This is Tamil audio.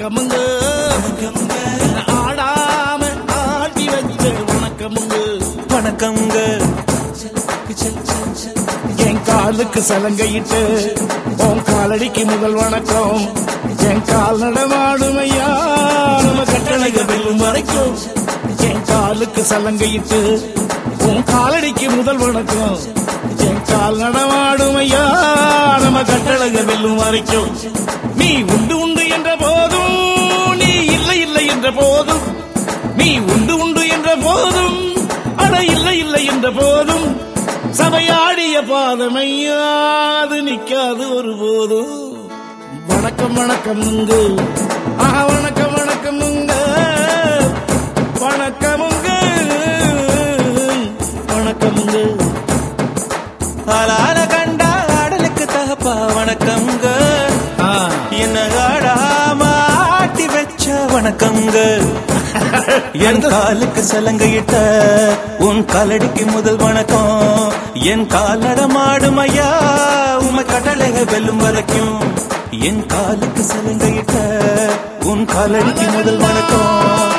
வணக்கமுங்க ஆடாம ஆட்டி வச்ச வணக்கமுங்க வணக்கம்ங்க என் காலுக்கு சலங்கையிட்டு உன் காலடிக்கு முதல் வணக்கம் என் கால் நடமாடுமையா நம்ம கட்டளைக வெல்லும் வரைக்கும் என் காலுக்கு சலங்கையிட்டு உன் காலடிக்கு முதல் வணக்கம் என் கால் நடமாடுமையா நம்ம கட்டளைக வெல்லும் வரைக்கும் நீ உண்டு உண்டு என்ற போதும் நீ இல்லை இல்லை என்ற போதும் நீ உண்டு உண்டு என்ற போதும் அட இல்லை இல்லை என்ற போதும் சபையாடிய பாதமையாது நிக்காது ஒருபோதும் வணக்கம் வணக்கமுங்க ஆஹா வணக்கம் வணக்கமுங்க வணக்கமுங்க வணக்கமுங்க ஆளால கண்டா ஆடலுக்கு தகப்பா வணக்கம்ங்க ஆ, என்ன ஆடாம ஆட்டி வச்ச வணக்கம்ங்க என் காலுக்கு சலங்கையிட்ட உன் காலடிக்கு முதல் வணக்கம் என் கால் நடமாடும் ஐயா உமை கடலைக வெல்லும் வரைக்கும் என் காலுக்கு சலங்கையிட்ட உன் காலடிக்கு முதல் வணக்கம்